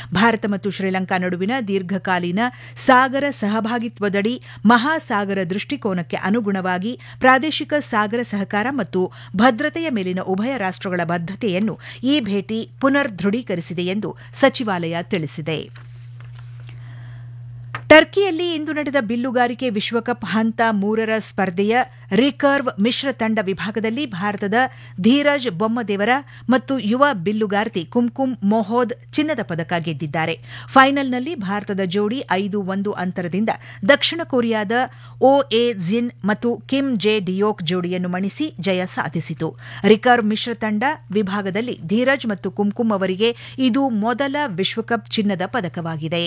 ಭಾರತ ಮತ್ತು ಶ್ರೀಲಂಕಾ ನಡುವಿನ ದೀರ್ಘಕಾಲೀನ ಸಾಗರ ಸಹಭಾಗಿತ್ವದಡಿ ಮಹಾಸಾಗರ ದೃಷ್ಟಿಕೋನಕ್ಕೆ ಅನುಗುಣವಾಗಿ ಪ್ರಾದೇಶಿಕ ಸಾಗರ ಸಹಕಾರ ಮತ್ತು ಭದ್ರತೆಯ ಮೇಲಿನ ಉಭಯ ರಾಷ್ಟಗಳ ಬದ್ಧತೆಯನ್ನು ಈ ಭೇಟಿ ಪುನರ್ ದೃಢೀಕರಿಸಿದೆ ಎಂದು ಸಚಿವಾಲಯ ತಿಳಿಸಿದೆ ಟರ್ಕಿಯಲ್ಲಿ ಇಂದು ನಡೆದ ಬಿಲ್ಲುಗಾರಿಕೆ ವಿಶ್ವಕಪ್ ಹಂತ ಮೂರರ ಸ್ಪರ್ಧೆಯ ರಿಕರ್ವ್ ಮಿಶ್ರ ತಂಡ ವಿಭಾಗದಲ್ಲಿ ಭಾರತದ ಧೀರಜ್ ಬೊಮ್ಮದೇವರ ಮತ್ತು ಯುವ ಬಿಲ್ಲುಗಾರ್ತಿ ಕುಂಕುಮ್ ಮೊಹೋದ್ ಚಿನ್ನದ ಪದಕ ಗೆದ್ದಿದ್ದಾರೆ ಫೈನಲ್ನಲ್ಲಿ ಭಾರತದ ಜೋಡಿ ಐದು ಒಂದು ಅಂತರದಿಂದ ದಕ್ಷಿಣ ಕೊರಿಯಾದ ಒ ಎ ಜಿನ್ ಮತ್ತು ಕಿಮ್ ಜೆ ಡಿಯೋಕ್ ಜೋಡಿಯನ್ನು ಮಣಿಸಿ ಜಯ ಸಾಧಿಸಿತು ರಿಕರ್ವ್ ಮಿಶ್ರ ತಂಡ ವಿಭಾಗದಲ್ಲಿ ಧೀರಜ್ ಮತ್ತು ಕುಂಕುಮ್ ಅವರಿಗೆ ಇದು ಮೊದಲ ವಿಶ್ವಕಪ್ ಚಿನ್ನದ ಪದಕವಾಗಿದೆ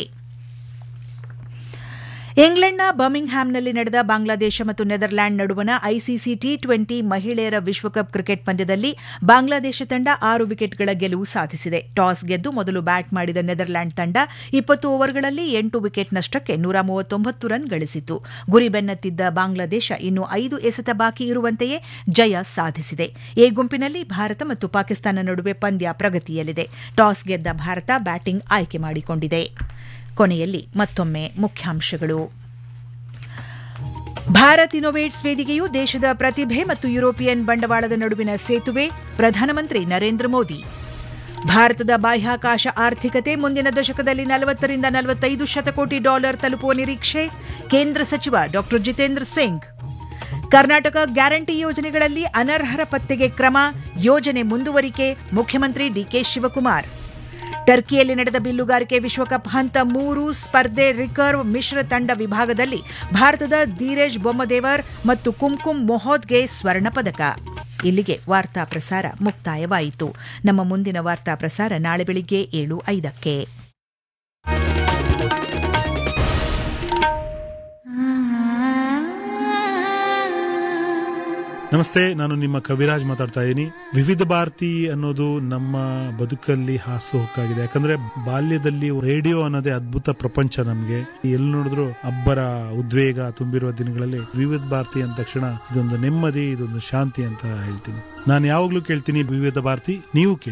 ಇಂಗ್ಲೆಂಡ್ನ ಬರ್ಮಿಂಗ್ಹ್ಯಾಮ್ನಲ್ಲಿ ನಡೆದ ಬಾಂಗ್ಲಾದೇಶ ಮತ್ತು ನೆದರ್ಲ್ಯಾಂಡ್ ನಡುವಣ ಐಸಿಸಿ ಟಿ ಟ್ವೆಂಟಿ ಮಹಿಳೆಯರ ವಿಶ್ವಕಪ್ ಕ್ರಿಕೆಟ್ ಪಂದ್ಯದಲ್ಲಿ ಬಾಂಗ್ಲಾದೇಶ ತಂಡ ಆರು ವಿಕೆಟ್ಗಳ ಗೆಲುವು ಸಾಧಿಸಿದೆ ಟಾಸ್ ಗೆದ್ದು ಮೊದಲು ಬ್ಯಾಟ್ ಮಾಡಿದ ನೆದರ್ಲ್ಯಾಂಡ್ ತಂಡ ಇಪ್ಪತ್ತು ಓವರ್ಗಳಲ್ಲಿ ಎಂಟು ವಿಕೆಟ್ ನಷ್ಟಕ್ಕೆ ನೂರ ಮೂವತ್ತೊಂಬತ್ತು ರನ್ ಗಳಿಸಿತು ಗುರಿ ಬೆನ್ನತ್ತಿದ್ದ ಬಾಂಗ್ಲಾದೇಶ ಇನ್ನು ಐದು ಎಸೆತ ಬಾಕಿ ಇರುವಂತೆಯೇ ಜಯ ಸಾಧಿಸಿದೆ ಎ ಗುಂಪಿನಲ್ಲಿ ಭಾರತ ಮತ್ತು ಪಾಕಿಸ್ತಾನ ನಡುವೆ ಪಂದ್ಯ ಪ್ರಗತಿಯಲ್ಲಿದೆ ಟಾಸ್ ಗೆದ್ದ ಭಾರತ ಬ್ಯಾಟಿಂಗ್ ಆಯ್ಕೆ ಮಾಡಿಕೊಂಡಿದೆ ಕೊನೆಯಲ್ಲಿ ಮತ್ತೊಮ್ಮೆ ಮುಖ್ಯಾಂಶಗಳು ಭಾರತ್ ಇನೋವೇಟ್ಸ್ ವೇದಿಕೆಯು ದೇಶದ ಪ್ರತಿಭೆ ಮತ್ತು ಯುರೋಪಿಯನ್ ಬಂಡವಾಳದ ನಡುವಿನ ಸೇತುವೆ ಪ್ರಧಾನಮಂತ್ರಿ ನರೇಂದ್ರ ಮೋದಿ ಭಾರತದ ಬಾಹ್ಯಾಕಾಶ ಆರ್ಥಿಕತೆ ಮುಂದಿನ ದಶಕದಲ್ಲಿ ನಲವತ್ತರಿಂದ ನಲವತ್ತೈದು ಶತಕೋಟಿ ಡಾಲರ್ ತಲುಪುವ ನಿರೀಕ್ಷೆ ಕೇಂದ್ರ ಸಚಿವ ಡಾ ಜಿತೇಂದ್ರ ಸಿಂಗ್ ಕರ್ನಾಟಕ ಗ್ಯಾರಂಟಿ ಯೋಜನೆಗಳಲ್ಲಿ ಅನರ್ಹರ ಪತ್ತೆಗೆ ಕ್ರಮ ಯೋಜನೆ ಮುಂದುವರಿಕೆ ಮುಖ್ಯಮಂತ್ರಿ ಡಿಕೆ ಶಿವಕುಮಾರ್ ಟರ್ಕಿಯಲ್ಲಿ ನಡೆದ ಬಿಲ್ಲುಗಾರಿಕೆ ವಿಶ್ವಕಪ್ ಹಂತ ಮೂರು ಸ್ಪರ್ಧೆ ರಿಕರ್ವ್ ಮಿಶ್ರ ತಂಡ ವಿಭಾಗದಲ್ಲಿ ಭಾರತದ ಧೀರೇಶ್ ಬೊಮ್ಮದೇವರ್ ಮತ್ತು ಕುಂಕುಮ್ ಮೊಹೋದ್ಗೆ ಸ್ವರ್ಣ ಪದಕ ಇಲ್ಲಿಗೆ ವಾರ್ತಾ ಪ್ರಸಾರ ಮುಕ್ತಾಯವಾಯಿತು ನಮ್ಮ ಮುಂದಿನ ವಾರ್ತಾ ಪ್ರಸಾರ ನಾಳೆ ಬೆಳಿಗ್ಗೆ ಏಳು ಐದಕ್ಕೆ ನಮಸ್ತೆ ನಾನು ನಿಮ್ಮ ಕವಿರಾಜ್ ಮಾತಾಡ್ತಾ ಇದ್ದೀನಿ ವಿವಿಧ ಭಾರತಿ ಅನ್ನೋದು ನಮ್ಮ ಬದುಕಲ್ಲಿ ಹಾಸುಹೊಕ್ಕಾಗಿದೆ ಯಾಕಂದ್ರೆ ಬಾಲ್ಯದಲ್ಲಿ ರೇಡಿಯೋ ಅನ್ನೋದೇ ಅದ್ಭುತ ಪ್ರಪಂಚ ನಮ್ಗೆ ಎಲ್ಲಿ ನೋಡಿದ್ರು ಅಬ್ಬರ ಉದ್ವೇಗ ತುಂಬಿರುವ ದಿನಗಳಲ್ಲಿ ವಿವಿಧ ಭಾರತಿ ಅಂದ ತಕ್ಷಣ ಇದೊಂದು ನೆಮ್ಮದಿ ಇದೊಂದು ಶಾಂತಿ ಅಂತ ಹೇಳ್ತೀನಿ ನಾನು ಯಾವಾಗ್ಲೂ ಕೇಳ್ತೀನಿ ವಿವಿಧ ಭಾರತಿ ನೀವು ಕೇಳಿ